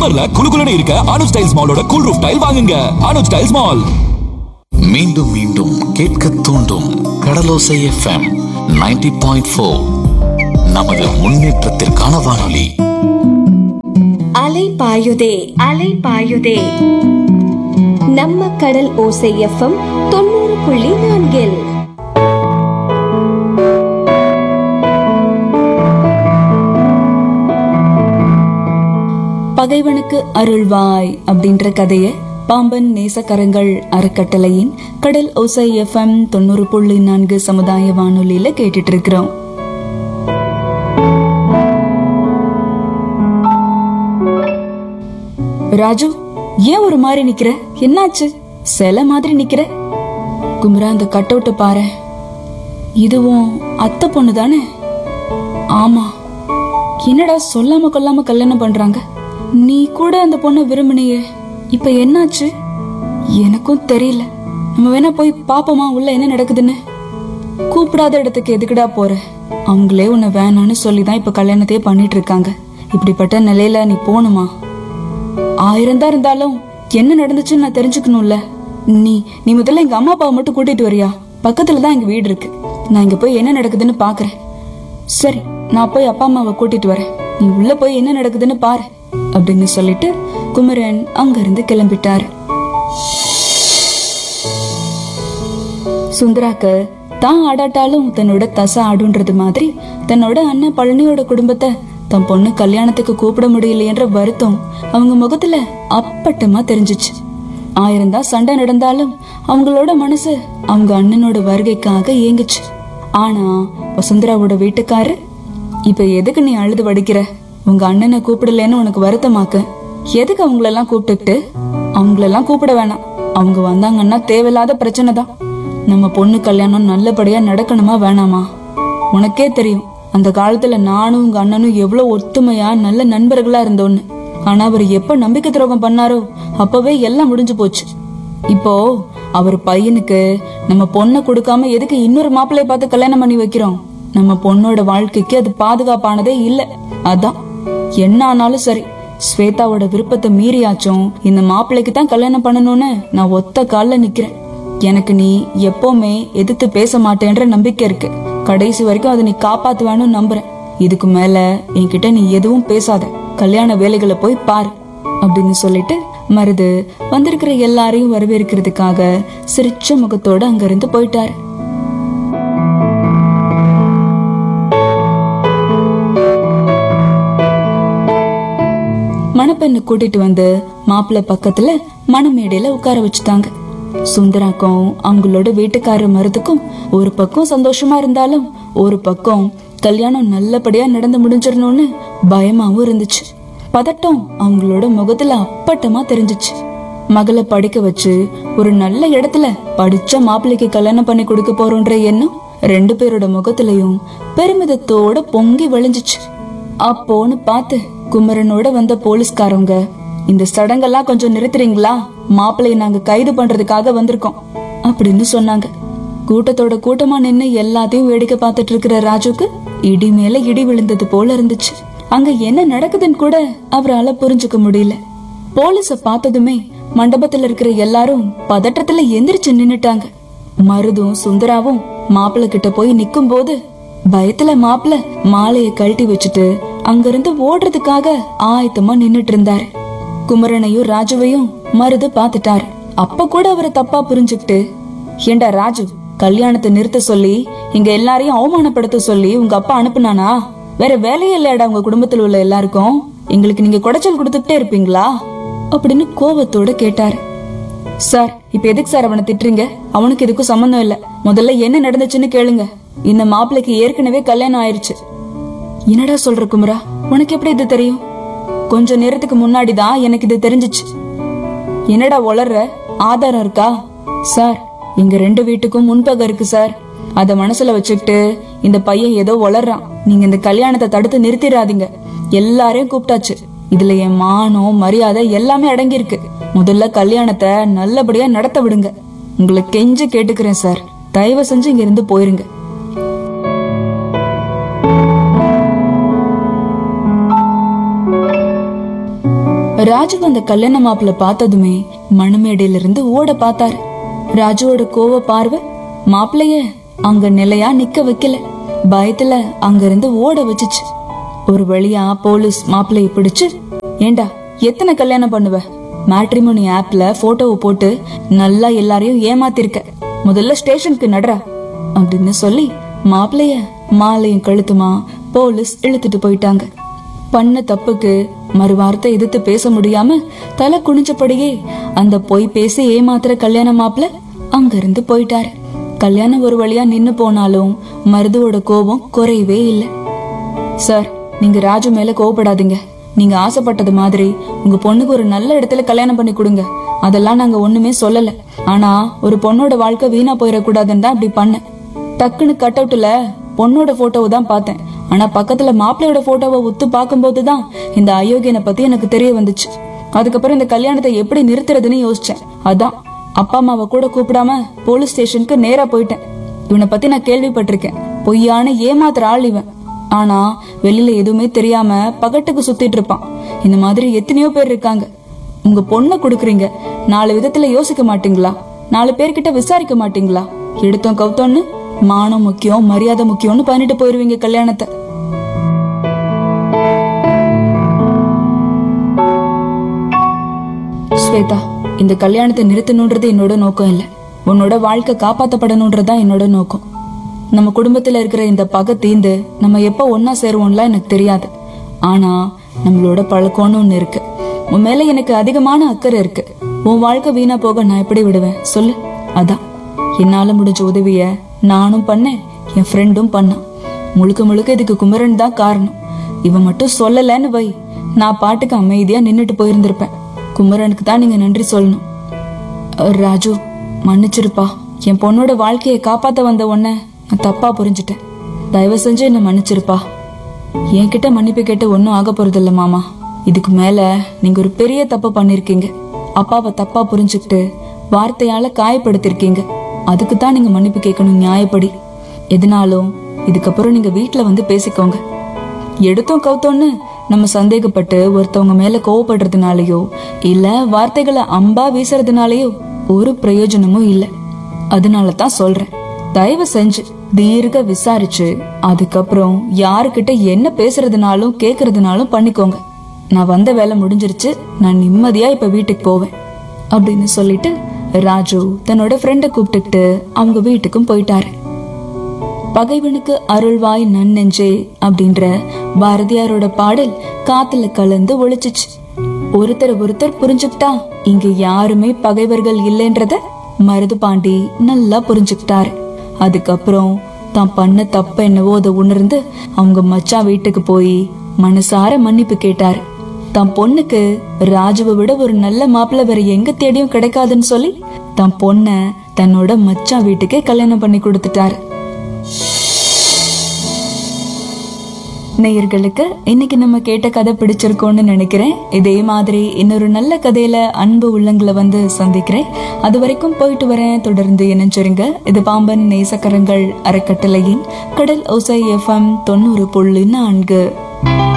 சம்மர்ல குளுகுலுன்னு இருக்க அனுஜ் டைல்ஸ் மாலோட கூல் ரூஃப் டைல் வாங்குங்க அனுஜ் டைல்ஸ் மால் மீண்டும் மீண்டும் கேட்க தூண்டும் கடலோசை எஃப்எம் 90.4 பாயிண்ட் நமது முன்னேற்றத்திற்கான வானொலி அலை பாயுதே அலை பாயுதே நம்ம கடல் ஓசை எஃப்எம் தொண்ணூறு புள்ளி நான்கில் பகைவனுக்கு அருள்வாய் அப்படின்ற கதைய பாம்பன் நேசக்கரங்கள் அறக்கட்டளையின் கடல் ஓசை எஃப்எம் தொண்ணூறு புள்ளி நான்கு சமுதாய வானொலியில கேட்டுட்டு இருக்கிறோம் ராஜு ஏன் ஒரு மாதிரி நிக்கிற என்னாச்சு சிலை மாதிரி நிக்கிற குமரா அந்த கட் அவுட்ட பாரு இதுவும் அத்தை பொண்ணு தானே ஆமா என்னடா சொல்லாம கொல்லாம கல்யாணம் பண்றாங்க நீ கூட அந்த பொண்ணை விரும்பினியே இப்ப என்னாச்சு எனக்கும் தெரியல நம்ம வேணா போய் பாப்போமா உள்ள என்ன நடக்குதுன்னு கூப்பிடாத இடத்துக்கு எதுக்குடா போற அவங்களே உன்னை வேணான்னு சொல்லி தான் இப்ப கல்யாணத்தையே பண்ணிட்டு இருக்காங்க இப்படிப்பட்ட நிலையில நீ போகணுமா ஆயிரம் தான் இருந்தாலும் என்ன நடந்துச்சுன்னு நான் தெரிஞ்சுக்கணும்ல நீ நீ முதல்ல எங்க அம்மா அப்பாவை மட்டும் கூட்டிட்டு வரியா பக்கத்துல தான் எங்க வீடு இருக்கு நான் இங்க போய் என்ன நடக்குதுன்னு பாக்குறேன் சரி நான் போய் அப்பா அம்மாவை கூட்டிட்டு வரேன் நீ உள்ள போய் என்ன நடக்குதுன்னு பாரு அப்படின்னு சொல்லிட்டு குமரன் அங்க இருந்து கிளம்பிட்டாரு சுந்தராக்கு தான் ஆடாட்டாலும் தன்னோட தசை ஆடுன்றது மாதிரி தன்னோட அண்ணன் பழனியோட குடும்பத்தை தன் பொண்ணு கல்யாணத்துக்கு கூப்பிட முடியலையன்ற வருத்தம் அவங்க முகத்துல அப்பட்டமா தெரிஞ்சுச்சு ஆயிரம் தான் சண்டை நடந்தாலும் அவங்களோட மனசு அவங்க அண்ணனோட வருகைக்காக ஏங்குச்சு ஆனா வசுந்தராவோட வீட்டுக்காரு இப்ப எதுக்கு நீ அழுது வடிக்கிற உங்க அண்ணனை கூப்பிடலன்னு உனக்கு வருத்தமாக்க எதுக்கு அவங்களெல்லாம் கூப்பிட்டுட்டு அவங்களெல்லாம் கூப்பிட வேணாம் அவங்க வந்தாங்கன்னா தேவையில்லாத பிரச்சனை தான் நம்ம பொண்ணு கல்யாணம் நல்லபடியா நடக்கணுமா வேணாமா உனக்கே தெரியும் அந்த காலத்துல நானும் உங்க அண்ணனும் எவ்வளவு ஒத்துமையா நல்ல நண்பர்களா இருந்தோன்னு ஆனா அவர் எப்ப நம்பிக்கை துரோகம் பண்ணாரோ அப்பவே எல்லாம் முடிஞ்சு போச்சு இப்போ அவர் பையனுக்கு நம்ம பொண்ணை கொடுக்காம எதுக்கு இன்னொரு மாப்பிள்ளைய பார்த்து கல்யாணம் பண்ணி வைக்கிறோம் நம்ம பொண்ணோட வாழ்க்கைக்கு அது பாதுகாப்பானதே இல்ல அதான் என்ன ஆனாலும் சரி ஸ்வேதாவோட விருப்பத்தை மீறியாச்சும் இந்த மாப்பிள்ளைக்கு தான் கல்யாணம் பண்ணணும்னு நான் ஒத்த கால்ல நிக்கிறேன் எனக்கு நீ எப்பவுமே எதிர்த்து பேச மாட்டேன்ற நம்பிக்கை இருக்கு கடைசி வரைக்கும் அதை நீ காப்பாத்துவான்னு நம்புறேன் இதுக்கு மேல என்கிட்ட நீ எதுவும் பேசாத கல்யாண வேலைகளை போய் பாரு அப்படின்னு சொல்லிட்டு மருது வந்திருக்கிற எல்லாரையும் வரவேற்கிறதுக்காக சிரிச்ச முகத்தோட அங்கிருந்து போயிட்டாரு மணப்பெண்ணை கூட்டிட்டு வந்து மாப்பிள்ளை பக்கத்துல மணமேடையில உட்கார வச்சுட்டாங்க சுந்தராக்கும் அவங்களோட வீட்டுக்காரர் மருதுக்கும் ஒரு பக்கம் சந்தோஷமா இருந்தாலும் ஒரு பக்கம் கல்யாணம் நல்லபடியா நடந்து முடிஞ்சிடணும்னு பயமாவும் இருந்துச்சு பதட்டம் அவங்களோட முகத்துல அப்பட்டமா தெரிஞ்சுச்சு மகளை படிக்க வச்சு ஒரு நல்ல இடத்துல படிச்ச மாப்பிள்ளைக்கு கல்யாணம் பண்ணி கொடுக்க போறோன்ற எண்ணம் ரெண்டு பேரோட முகத்திலையும் பெருமிதத்தோட பொங்கி வழிஞ்சுச்சு அப்போன்னு பார்த்து குமரனோட வந்த போலீஸ்காரங்க இந்த சடங்கெல்லாம் கொஞ்சம் நிறுத்துறீங்களா மாப்பிள்ளைய நாங்க கைது பண்றதுக்காக வந்திருக்கோம் அப்படின்னு சொன்னாங்க கூட்டத்தோட கூட்டமா நின்னு எல்லாத்தையும் வேடிக்கை பார்த்துட்டு இருக்கிற ராஜுக்கு இடி மேல இடி விழுந்தது போல இருந்துச்சு அங்க என்ன நடக்குதுன்னு கூட அவரால புரிஞ்சுக்க முடியல போலீஸ பார்த்ததுமே மண்டபத்துல இருக்கிற எல்லாரும் பதட்டத்துல எந்திரிச்சு நின்னுட்டாங்க மருதும் சுந்தராவும் மாப்பிள்ளை கிட்ட போய் நிக்கும் போது பயத்துல மாப்பிள்ள மாலைய கழட்டி வச்சுட்டு அங்கிருந்து ஓடுறதுக்காக ஆயத்தமா நின்னுட்டு இருந்தாரு குமரனையும் ராஜுவையும் மருது பாத்துட்டாரு அப்ப கூட அவரை தப்பா புரிஞ்சுக்கிட்டு ஏண்டா ராஜு கல்யாணத்தை நிறுத்த சொல்லி இங்க எல்லாரையும் அவமானப்படுத்த சொல்லி உங்க அப்பா அனுப்புனானா வேற வேலையே இல்லையாடா உங்க குடும்பத்துல உள்ள எல்லாருக்கும் எங்களுக்கு நீங்க குடைச்சல் கொடுத்துட்டே இருப்பீங்களா அப்படின்னு கோவத்தோட கேட்டாரு சார் இப்ப எதுக்கு சார் அவனை திட்டுறீங்க அவனுக்கு இதுக்கும் சம்மந்தம் இல்ல முதல்ல என்ன நடந்துச்சுன்னு கேளுங்க இந்த மாப்பிள்ளைக்கு ஏற்கனவே கல்யாணம் ஆயிருச்சு என்னடா சொல்ற குமரா உனக்கு எப்படி இது தெரியும் கொஞ்ச நேரத்துக்கு முன்னாடி தான் எனக்கு இது தெரிஞ்சுச்சு என்னடா உளர்ற ஆதாரம் இருக்கா சார் எங்க ரெண்டு வீட்டுக்கும் முன்பகம் இருக்கு சார் அத மனசுல வச்சுக்கிட்டு இந்த பையன் ஏதோ உளறான் நீங்க இந்த கல்யாணத்தை தடுத்து நிறுத்திடாதீங்க எல்லாரையும் கூப்பிட்டாச்சு இதுல என் மானம் மரியாதை எல்லாமே அடங்கி இருக்கு முதல்ல கல்யாணத்தை நல்லபடியா நடத்த விடுங்க உங்களை கெஞ்சு கேட்டுக்கிறேன் சார் தயவு செஞ்சு இங்க இருந்து போயிருங்க ராஜு அந்த கல்யாண மாப்பிள்ள பார்த்ததுமே மணமேடையில இருந்து ஓட பார்த்தாரு ராஜுவோட கோவ பார்வை மாப்பிளைய அங்க நிலையா நிக்க வைக்கல பயத்துல அங்க இருந்து ஓட வச்சுச்சு ஒரு வழியா போலீஸ் மாப்பிளைய பிடிச்சு ஏண்டா எத்தனை கல்யாணம் பண்ணுவ மேட்ரிமோனி ஆப்ல போட்டோவை போட்டு நல்லா எல்லாரையும் ஏமாத்திருக்க முதல்ல ஸ்டேஷனுக்கு நடரா அப்படின்னு சொல்லி மாப்பிளைய மாலையும் கழுத்துமா போலீஸ் இழுத்துட்டு போயிட்டாங்க பண்ண தப்புக்கு மறு வார்த்தை எதிர்த்து பேச முடியாம தலை குனிஞ்சபடியே அந்த பொய் பேசி ஏமாத்துற கல்யாண மாப்பிள அங்க இருந்து போயிட்டாரு கல்யாணம் ஒரு வழியா நின்னு போனாலும் மருதுவோட கோபம் குறையவே இல்லை சார் நீங்க ராஜு மேல கோவப்படாதீங்க நீங்க ஆசைப்பட்டது மாதிரி உங்க பொண்ணுக்கு ஒரு நல்ல இடத்துல கல்யாணம் பண்ணி கொடுங்க அதெல்லாம் நாங்க ஒண்ணுமே சொல்லல ஆனா ஒரு பொண்ணோட வாழ்க்கை வீணா போயிடக்கூடாதுன்னு தான் அப்படி பண்ணேன் டக்குன்னு கட் அவுட்ல பொண்ணோட போட்டோவை தான் பார்த்தேன் ஆனா பக்கத்துல மாப்பிள்ளையோட போட்டோவை உத்து பார்க்கும்போது தான் இந்த அயோக்கியனை பத்தி எனக்கு தெரிய வந்துச்சு அதுக்கப்புறம் இந்த கல்யாணத்தை எப்படி நிறுத்துறதுன்னு யோசிச்சேன் அதான் அப்பா அம்மாவை கூட கூப்பிடாம போலீஸ் ஸ்டேஷனுக்கு நேரா போயிட்டேன் இவனை பத்தி நான் கேள்விப்பட்டிருக்கேன் பொய்யான ஏமாத்துற ஆள் இவன் ஆனா வெளியில எதுவுமே தெரியாம பகட்டுக்கு சுத்திட்டு இருப்பான் இந்த மாதிரி எத்தனையோ பேர் இருக்காங்க உங்க பொண்ணை கொடுக்குறீங்க நாலு விதத்துல யோசிக்க மாட்டீங்களா நாலு பேர்கிட்ட விசாரிக்க மாட்டீங்களா எடுத்தோம் கவுத்தோன்னு மானம் முக்கியம் மரியாதை முக்கியம்னு பண்ணிட்டு போயிருவீங்க கல்யாணத்தை ஸ்வேதா இந்த கல்யாணத்தை நிறுத்தணுன்றது என்னோட நோக்கம் இல்ல உன்னோட வாழ்க்கை காப்பாத்தப்படணுன்றதுதான் என்னோட நோக்கம் நம்ம குடும்பத்துல இருக்கிற இந்த பகை தீந்து நம்ம எப்ப ஒன்னா சேருவோம்லாம் எனக்கு தெரியாது ஆனா நம்மளோட பழக்கம்னு ஒண்ணு இருக்கு உன் மேல எனக்கு அதிகமான அக்கறை இருக்கு உன் வாழ்க்கை வீணா போக நான் எப்படி விடுவேன் சொல்லு அதான் என்னால முடிஞ்ச உதவிய நானும் பண்ணேன் என் ஃப்ரெண்டும் பண்ணான் முழுக்க முழுக்க இதுக்கு குமரன் தான் காரணம் இவன் மட்டும் சொல்லலன்னு வை நான் பாட்டுக்கு அமைதியா நின்னுட்டு போயிருந்திருப்பேன் குமரனுக்கு தான் நீங்க நன்றி சொல்லணும் அஹ் ராஜு மன்னிச்சிருப்பா என் பொண்ணோட வாழ்க்கையை காப்பாத்த வந்த உன்னை நான் தப்பா புரிஞ்சுட்டேன் தயவு செஞ்சு என்ன மன்னிச்சிருப்பா என்கிட்ட மன்னிப்பு கேட்டு ஒன்றும் ஆக போறதில்ல மாமா இதுக்கு மேல நீங்க ஒரு பெரிய தப்பு பண்ணிருக்கீங்க அப்பாவை தப்பா புரிஞ்சுக்கிட்டு வார்த்தையால காயப்படுத்திருக்கீங்க அதுக்கு தான் நீங்க மன்னிப்பு கேட்கணும் நியாயப்படி எதுனாலும் இதுக்கப்புறம் நீங்க வீட்ல வந்து பேசிக்கோங்க எடுத்தோம் கவுத்தோன்னு நம்ம சந்தேகப்பட்டு ஒருத்தவங்க மேல கோவப்படுறதுனாலயோ இல்ல வார்த்தைகளை அம்பா வீசுறதுனாலயோ ஒரு பிரயோஜனமும் இல்ல அதனால தான் சொல்றேன் தயவு செஞ்சு தீர்க்க விசாரிச்சு அதுக்கப்புறம் யாருக்கிட்ட என்ன பேசுறதுனாலும் கேக்குறதுனாலும் பண்ணிக்கோங்க நான் வந்த வேலை முடிஞ்சிருச்சு நான் நிம்மதியா இப்ப வீட்டுக்கு போவேன் அப்படின்னு சொல்லிட்டு ராஜு தன்னோட ஃப்ரெண்டை கூப்பிட்டுக்கிட்டு அவங்க வீட்டுக்கும் போயிட்டாரு பகைவனுக்கு அருள்வாய் நன்னெஞ்சே அப்படின்ற பாரதியாரோட பாடல் காத்துல கலந்து ஒழிச்சுச்சு ஒருத்தர் ஒருத்தர் புரிஞ்சுக்கிட்டா இங்க யாருமே பகைவர்கள் இல்லைன்றத மருது பாண்டி நல்லா புரிஞ்சுக்கிட்டாரு அதுக்கப்புறம் தான் பண்ண தப்ப என்னவோ அதை உணர்ந்து அவங்க மச்சான் வீட்டுக்கு போய் மனசார மன்னிப்பு கேட்டாரு தன் பொண்ணுக்கு ராஜுவை விட ஒரு நல்ல மாப்பிள்ளை வேற எங்க தேடியும் கிடைக்காதுன்னு சொல்லி தன் பொண்ண தன்னோட மச்சான் வீட்டுக்கே கல்யாணம் பண்ணி கொடுத்துட்டாரு நேயர்களுக்கு இன்னைக்கு நம்ம கேட்ட கதை பிடிச்சிருக்கோம்னு நினைக்கிறேன் இதே மாதிரி இன்னொரு நல்ல கதையில அன்பு உள்ளங்களை வந்து சந்திக்கிறேன் அது வரைக்கும் போயிட்டு வரேன் தொடர்ந்து இணைஞ்சிருங்க இது பாம்பன் நேசக்கரங்கள் அறக்கட்டளையின் கடல் ஒசை எஃப்எம் தொண்ணூறு புள்ளி நான்கு